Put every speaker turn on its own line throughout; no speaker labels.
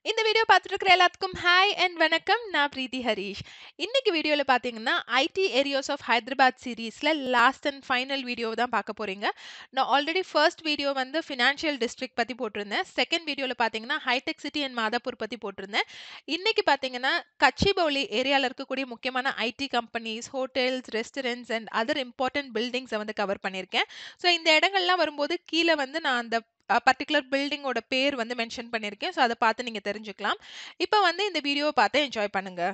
இந்த வீடியோ பார்த்துட்டு இருக்கிற எல்லாத்துக்கும் ஹாய் அண்ட் வணக்கம் நான் பிரீத்தி ஹரீஷ் இன்னைக்கு வீடியோவில் பார்த்தீங்கன்னா ஐடி ஏரியாஸ் ஆஃப் ஹைதராபாத் சீரீஸில் லாஸ்ட் அண்ட் ஃபைனல் வீடியோ தான் பார்க்க போகிறீங்க நான் ஆல்ரெடி ஃபர்ஸ்ட் வீடியோ வந்து ஃபினான்ஷியல் டிஸ்ட்ரிக்ட் பற்றி போட்டிருந்தேன் செகண்ட் வீடியோவில் பார்த்தீங்கன்னா ஹைடெக் சிட்டி அண்ட் மாதாப்பூர் பற்றி போட்டிருந்தேன் இன்னைக்கு பார்த்தீங்கன்னா கச்சிபவுலி ஏரியாவில் இருக்கக்கூடிய முக்கியமான IT companies hotels restaurants and other important பில்டிங்ஸை வந்து கவர் பண்ணியிருக்கேன் ஸோ இந்த இடங்கள்லாம் வரும்போது கீழே வந்து நான் அந்த பர்டிகுலர் பில்டிங்கோட பேர் வந்து மென்ஷன் பண்ணியிருக்கேன் ஸோ அதை பார்த்து நீங்கள் தெரிஞ்சுக்கலாம் இப்போ வந்து இந்த வீடியோவை பார்த்து என்ஜாய் பண்ணுங்க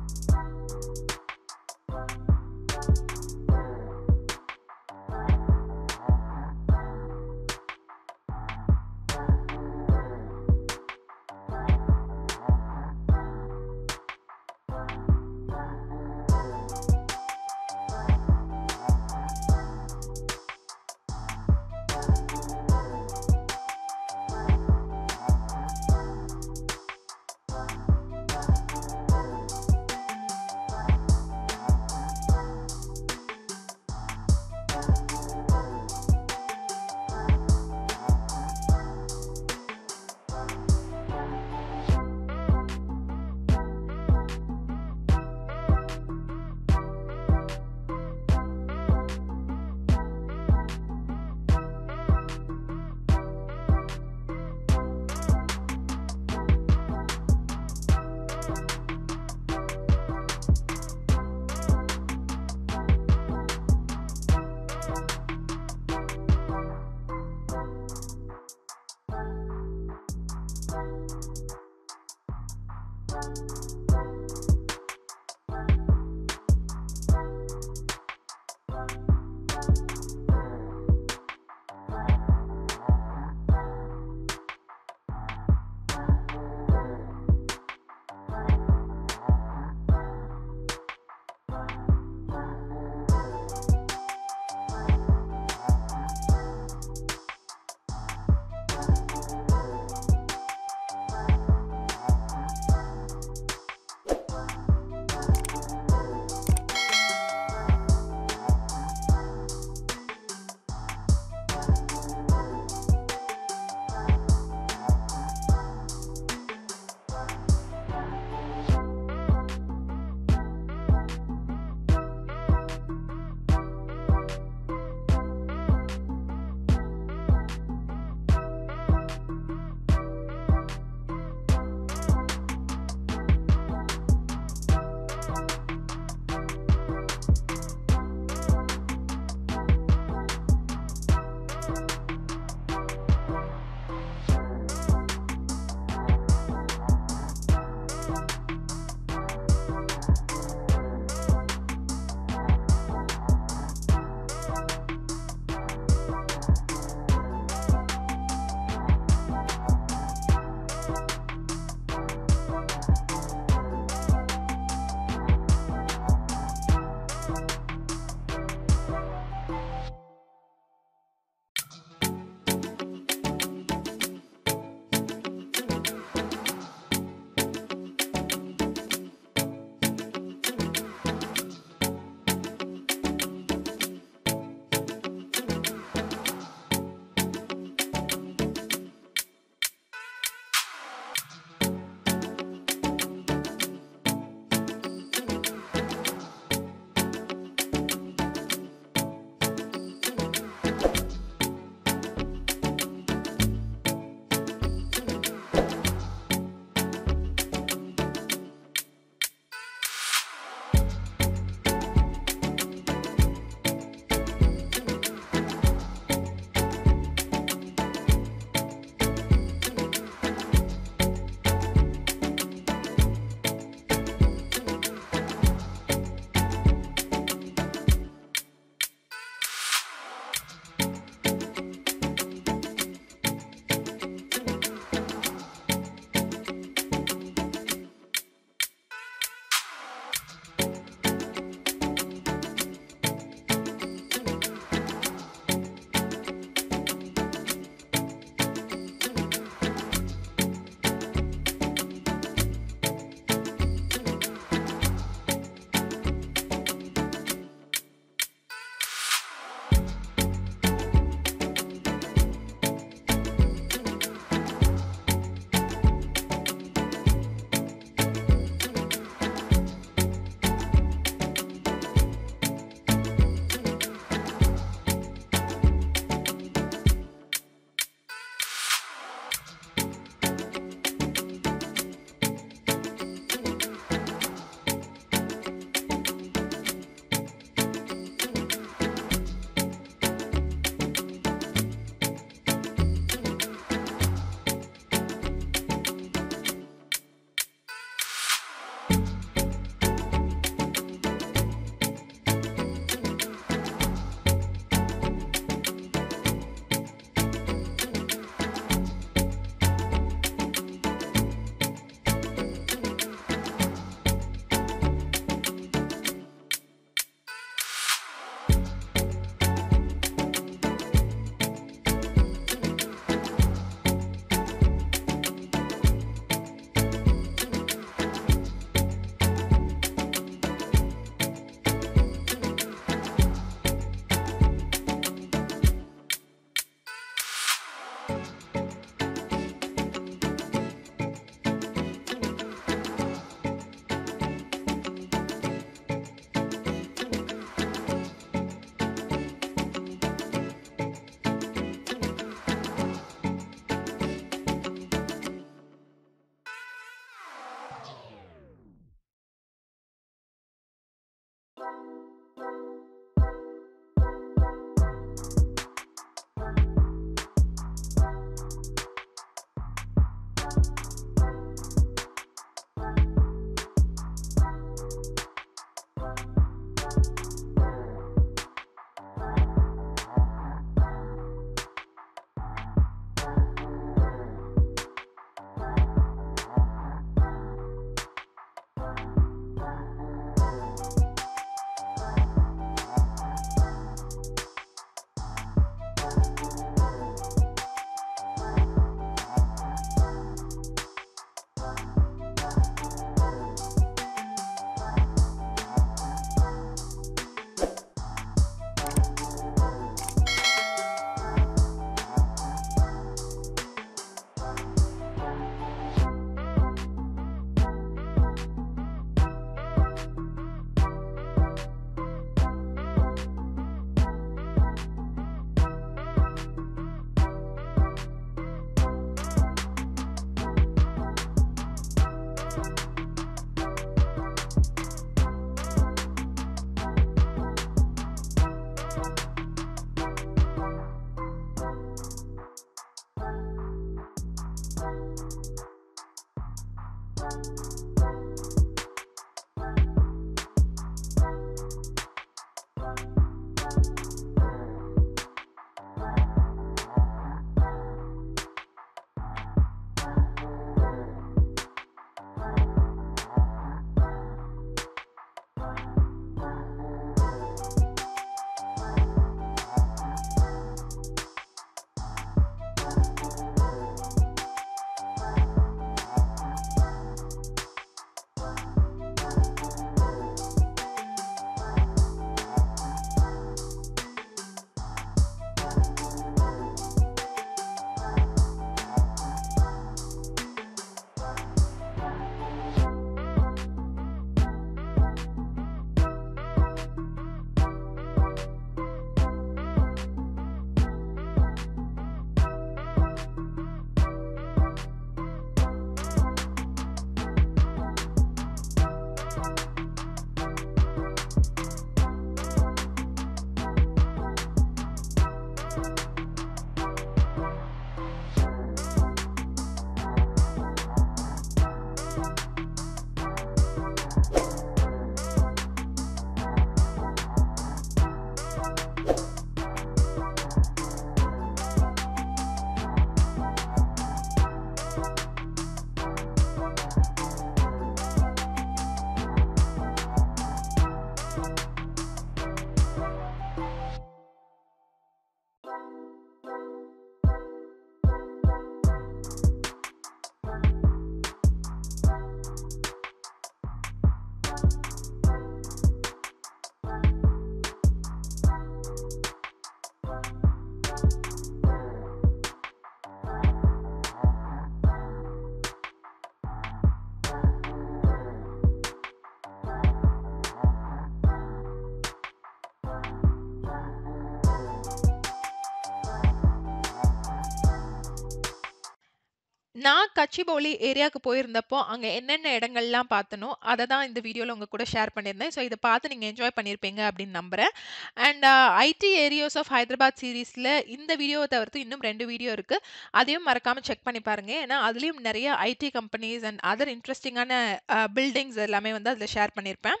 நான் கச்சிபௌலி ஏரியாவுக்கு போயிருந்தப்போ, அங்க என்னென்ன இடங்கள்லாம் பார்த்தனோ, அத தான் இந்த வீடியோல உங்க கூட ஷேர் பண்ணியிருந்தேன். ஸோ இத பார்த்து நீங்க என்ஜாய் பண்ணியிருப்பீங்க அப்படின்னு நம்புறேன். And IT areas of Hyderabad சீரிஸ்ல இந்த வீடியோவ தவிர்த்து இன்னும் 2 வீடியோ இருக்கு. அதையும் மறக்காம செக் பண்ணி பாருங்க. ஏன்னா, அதுலயும் நெறைய ஐடி கம்பெனிஸ் அண்ட் அதர் இன்ட்ரஸ்டிங்கான அ பில்டிங்ஸ் எல்லாமே வந்து அதுல ஷேர் பண்ணியிருப்பேன்.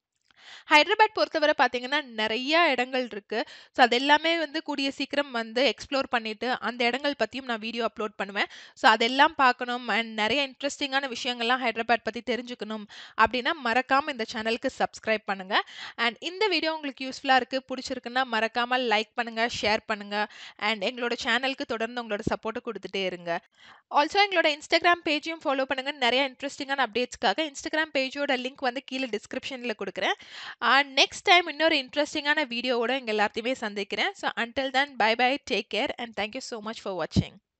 ஹைதராபாத் பொறுத்தவர பார்த்தீங்கன்னா, நெறைய இடங்கள் இருக்கு. ஸோ அது எல்லாமே வந்து கூடிய சீக்கிரம் வந்து எக்ஸ்ப்ளோர் பண்ணிட்டு, அந்த இடங்கள் பத்தியும் நான் வீடியோ அப்லோட் பண்ணுவேன். ஸோ அதெல்லாம் பார்க்கணும் அண்ட் நெறைய இன்ட்ரஸ்டிங்கான விஷயங்கள்லாம் ஹைதராபாத் பத்தி தெரிஞ்சுக்கணும் அப்படின்னா, மறக்காம இந்த சேனலுக்கு சப்ஸ்கிரைப் பண்ணுங்க. அண்ட் இந்த வீடியோ உங்களுக்கு யூஸ்ஃபுல்லா இருக்கு, புடிச்சிருக்குன்னா மறக்காம லைக் பண்ணுங்க, ஷேர் பண்ணுங்க. அண்ட் எங்களோட சேனலுக்கு தொடர்ந்து உங்களோட சப்போர்ட்ட குடுத்துட்டே இருங்க. ஆல்சோ எங்களோட இன்ஸ்டாகிராம் பேஜையும் ஃபாலோ பண்ணுங்க. நெறைய இன்ட்ரஸ்டிங்கான அப்டேட்ஸ்க்காக இன்ஸ்டாகிராம் பேஜோட லிங்க் வந்து கீழ டிஸ்கிரிப்ஷன்ல குடுக்குறேன். அ நெக்ஸ்ட் டைம் இன்னொரு இன்ட்ரஸ்டிங்கான வீடியோவோட உங்க எல்லாத்தையுமே சந்திக்கிறேன். So until then bye bye, take care and thank you so much for வாட்சிங்.